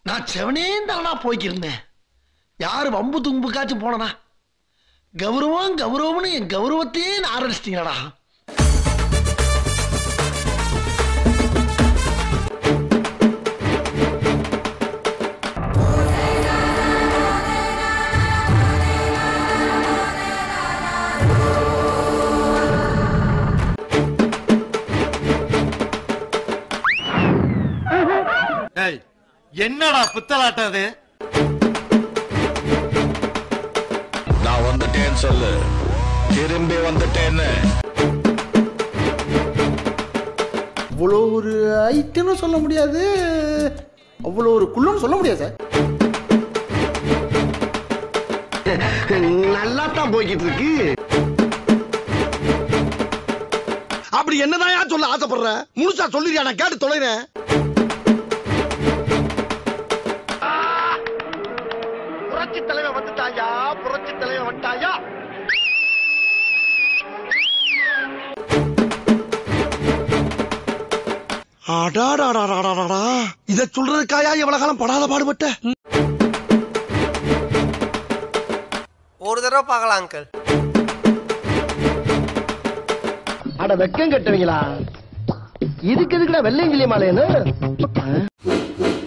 நான் செவனே தானா போய்க்கிருந்தேன் யாரு வம்பு தும்புக்காச்சும் போனனா கௌரவம் கௌரவம்னு என் கௌரவத்தையே ஆரம்பிச்சிட்டீங்களா டேய் என்னடா பித்தலாட்டம் அது நான் வந்துட்டேன்னு சொல்லு திரும்பி வந்துட்டேன்னு அவ்வளோ ஒரு ஐட்டம்னு சொல்ல முடியாது அவ்வளோ ஒரு குள்ளன்னு சொல்ல முடியாது சார் நல்லா தான் போய்கிட்டு இருக்கு அப்படி என்னதான் சொல்ல ஆசைப்படுற முழுசா சொல்லிருக்கா நான் கேட்டு தொலைறேன் புரட்சி தலைவன் வந்துட்டாயா புரட்சி தலைவன் வந்துட்டாயா அடாடாடாடாடாடா இத சொல்றதுக்காயா எவ்வளவு காலம் படாத பாடுபட்ட ஒரு தடவை பார்க்கலாம் அங்கிள் அட வெக்கம் கட்டுவீங்களா இதுக்கு எதுக்குடா வெள்ளையங்கிலி மாலையன்னு